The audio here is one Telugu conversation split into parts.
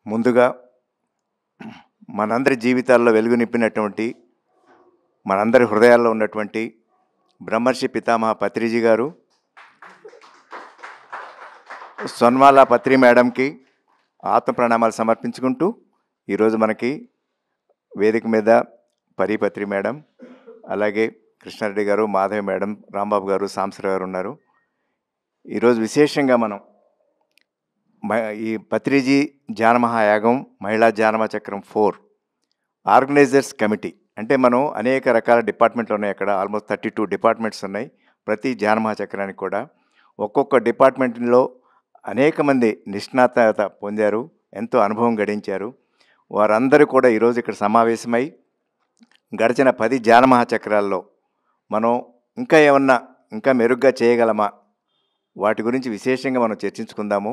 ముందుగా మనందరి జీవితాల్లో వెలుగు నింపినటువంటి మనందరి హృదయాల్లో ఉన్నటువంటి బ్రహ్మర్షి పితామహ పత్రిజీ గారు సొన్మాల పత్రి మేడంకి ఆత్మ ప్రణామాలు సమర్పించుకుంటూ ఈరోజు మనకి వేదిక మీద పరిపత్రి మేడం అలాగే కృష్ణారెడ్డి గారు మాధవి మేడం రాంబాబు గారు సాంసరావు గారు ఉన్నారు ఈరోజు విశేషంగా మనం మ- ఈ పత్రిజీ జానమహాయాగం మహిళా జానమ చక్రం ఫోర్ ఆర్గనైజర్స్ కమిటీ అంటే మనం అనేక రకాల డిపార్ట్మెంట్లు ఉన్నాయి అక్కడ ఆల్మోస్ట్ థర్టీ టూ డిపార్ట్మెంట్స్ ఉన్నాయి ప్రతి జానమహా చక్రానికి కూడా ఒక్కొక్క డిపార్ట్మెంట్లో అనేక మంది నిష్ణాతత పొందారు ఎంతో అనుభవం గడించారు వారందరూ కూడా ఈరోజు ఇక్కడ సమావేశమై గడిచిన పది జానమహా చక్రాల్లో మనం ఇంకా ఏమన్నా ఇంకా మెరుగ్గా చేయగలమా వాటి గురించి విశేషంగా మనం చర్చించుకుందాము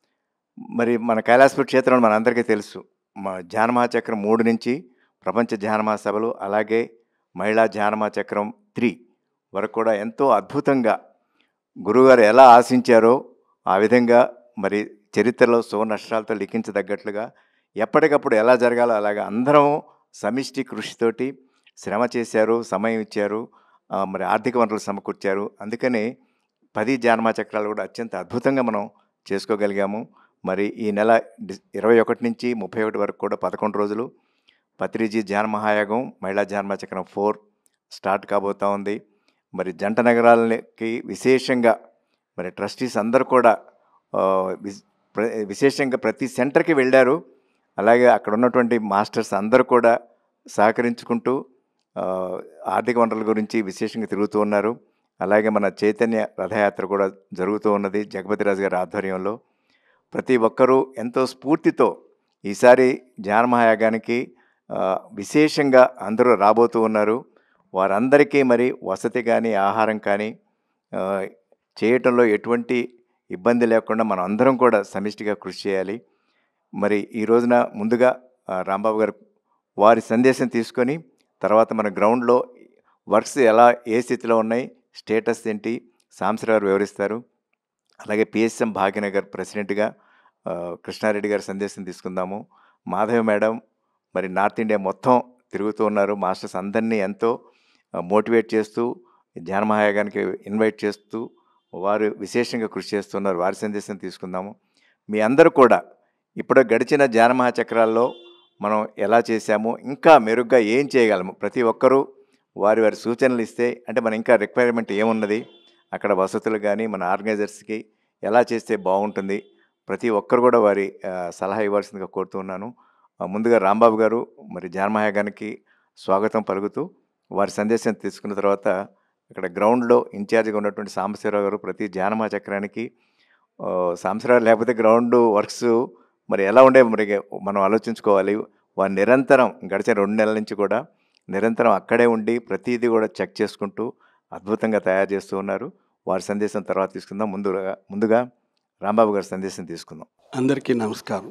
మరి మన కైలాసపూర్ క్షేత్రం మనందరికీ తెలుసు మా జానమహా చక్రం మూడు నుంచి ప్రపంచ జానమహా సభలు అలాగే మహిళా జానమహా చక్రం త్రీ వరకు కూడా ఎంతో అద్భుతంగా గురువుగారు ఎలా ఆశించారో ఆ విధంగా మరి చరిత్రలో సువర్ణక్షరాలతో లిఖించదగ్గట్లుగా ఎప్పటికప్పుడు ఎలా జరగాలో అలాగా అందరం సమిష్టి కృషితోటి శ్రమ చేశారు సమయం ఇచ్చారు ఆ, మరి ఆర్థిక వనరులు సమకూర్చారు అందుకని పది జానమా చక్రాలు కూడా అత్యంత అద్భుతంగా మనం చేసుకోగలిగాము మరి ఈ నెల డి- ఇరవై ఒకటి నుంచి ముప్పై ఒకటి వరకు కూడా పదకొండు రోజులు పత్రిజీ జానమహాయాగం మహిళా జానమా చక్రం ఫోర్ స్టార్ట్ కాబోతా ఉంది మరి జంట నగరాలకి విశేషంగా మరి ట్రస్టీస్ అందరూ కూడా ఆ, విస్- ప్ర- విశేషంగా ప్రతి సెంటర్కి వెళ్ళారు అలాగే అక్కడ ఉన్నటువంటి మాస్టర్స్ అందరూ కూడా సహకరించుకుంటూ ఆ, ఆర్థిక వనరుల గురించి విశేషంగా తిరుగుతూ ఉన్నారు అలాగే మన చైతన్య రథయాత్ర కూడా జరుగుతూ ఉన్నది జగపతిరాజు గారి ఆధ్వర్యంలో ప్రతి ఒక్కరూ ఎంతో స్ఫూర్తితో ఈసారి జానమహాయాగానికి ఆ, విశేషంగా అందరూ రాబోతూ ఉన్నారు వారందరికీ మరి వసతి కానీ ఆహారం కానీ ఆ, చేయటంలో ఎటువంటి ఇబ్బంది లేకుండా మనం అందరం కూడా సమిష్టిగా కృషి చేయాలి మరి ఈ రోజున ముందుగా ఆ, రాంబాబు గారు వారి సందేశం తీసుకొని తర్వాత మన గ్రౌండ్లో వర్క్స్ ఎలా ఏ స్థితిలో ఉన్నాయి స్టేటస్ ఏంటి సాంసరావు గారు వివరిస్తారు అలాగే పిఎస్ఎం భాగ్యనగర్ ప్రెసిడెంట్గా ఆ, కృష్ణారెడ్డి గారి సందేశం తీసుకుందాము మాధవి మేడం మరి నార్త్ ఇండియా మొత్తం తిరుగుతూ ఉన్నారు మాస్టర్స్ అందరినీ ఎంతో మోటివేట్ చేస్తూ ధ్యానమహాయాగానికి ఇన్వైట్ చేస్తూ వారు విశేషంగా కృషి చేస్తున్నారు వారి సందేశం తీసుకుందాము మీ అందరూ కూడా ఇప్పుడు గడిచిన ధ్యానమహా చక్రాల్లో మనం ఎలా చేశాము ఇంకా మెరుగ్గా ఏం చేయగలము ప్రతి ఒక్కరూ వారి వారి సూచనలు ఇస్తే అంటే మన ఇంకా రిక్వైర్మెంట్ ఏమున్నది అక్కడ వసతులు కానీ మన ఆర్గనైజర్స్కి ఎలా చేస్తే బాగుంటుంది ప్రతి ఒక్కరు కూడా వారి ఆ, సలహా ఇవ్వాల్సిందిగా కోరుతున్నాను ఆ, ముందుగా రాంబాబు గారు మరి జానమహాయాగానికి స్వాగతం పలుకుతూ వారి సందేశం తీసుకున్న తర్వాత ఇక్కడ గ్రౌండ్లో ఇన్ఛార్జ్గా ఉన్నటువంటి సాంబశివరావు గారు ప్రతి జానమహా చక్రానికి ఆ, సాంబశివరావు లేకపోతే గ్రౌండ్ వర్క్స్ మరి ఎలా ఉండే మరి మనం ఆలోచించుకోవాలి వారు నిరంతరం గడిచిన రెండు నెలల నుంచి కూడా నిరంతరం అక్కడే ఉండి ప్రతిదీ కూడా చెక్ చేసుకుంటూ అద్భుతంగా తయారు చేస్తూ ఉన్నారు వారి సందేశం తర్వాత తీసుకుందాం ముందుగా ముందుగా రాంబాబు గారి సందేశం తీసుకుందాం అందరికీ నమస్కారం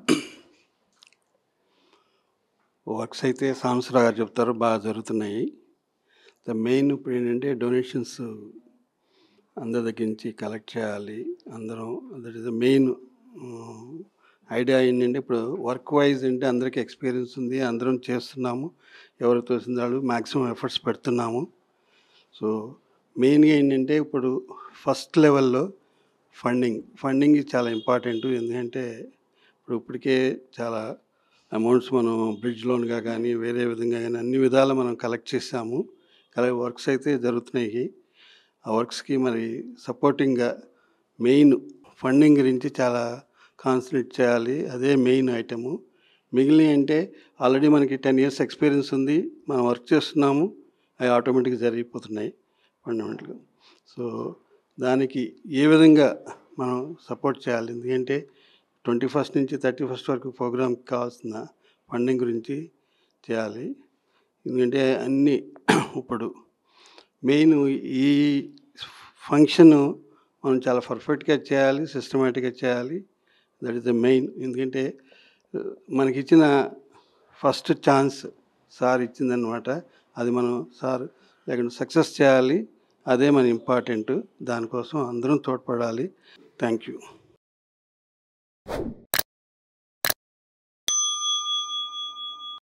వర్క్స్ అయితే సాంసరావు గారు చెప్తారు బాగా జరుగుతున్నాయి ద మెయిన్ ఇప్పుడు ఏంటంటే డొనేషన్స్ అందరి దగ్గర నుంచి కలెక్ట్ చేయాలి అందరం that is the main idea ఏంటంటే ఇప్పుడు వర్క్ వైజ్ అంటే అందరికీ ఎక్స్పీరియన్స్ ఉంది అందరం చేస్తున్నాము ఎవరు తోసిన వాళ్ళు మ్యాక్సిమం ఎఫర్ట్స్ పెడుతున్నాము సో మెయిన్గా ఏంటంటే ఇప్పుడు ఫస్ట్ లెవెల్లో ఫండింగ్ ఫండింగ్ చాలా ఇంపార్టెంట్ ఎందుకంటే ఇప్పుడు ఇప్పటికే చాలా అమౌంట్స్ మనం బ్రిడ్జ్ లోన్గా కానీ వేరే విధంగా కానీ అన్ని విధాలు మనం కలెక్ట్ చేసాము అలాగే వర్క్స్ అయితే జరుగుతున్నాయి ఆ వర్క్స్కి మరి సపోర్టింగ్గా మెయిన్ ఫండింగ్ గురించి చాలా కాన్సన్ట్రేట్ చేయాలి అదే మెయిన్ ఐటము మిగిలిన అంటే ఆల్రెడీ మనకి టెన్ ఇయర్స్ ఎక్స్పీరియన్స్ ఉంది మనం వర్క్ చేస్తున్నాము అవి ఆటోమేటిక్గా జరిగిపోతున్నాయి ఫండమెంటల్గా సో దానికి ఏ విధంగా మనం సపోర్ట్ చేయాలి ఎందుకంటే ట్వంటీ ఫస్ట్ నుంచి థర్టీ ఫస్ట్ వరకు ప్రోగ్రామ్కి కావాల్సిన ఫండింగ్ గురించి చేయాలి ఎందుకంటే అన్నీ ఇప్పుడు మెయిన్ ఈ ఫంక్షన్ మనం చాలా పర్ఫెక్ట్గా చేయాలి సిస్టమేటిక్గా చేయాలి దట్ ఈస్ ద మెయిన్ ఎందుకంటే మనకి ఇచ్చిన ఫస్ట్ ఛాన్స్ సార్ ఇచ్చిందనమాట అది మనం సార్ లేకుంటే సక్సెస్ చేయాలి అదే మన ఇంపార్టెంట్ దానికోసం అందరం తోడ్పడాలి థ్యాంక్ యూ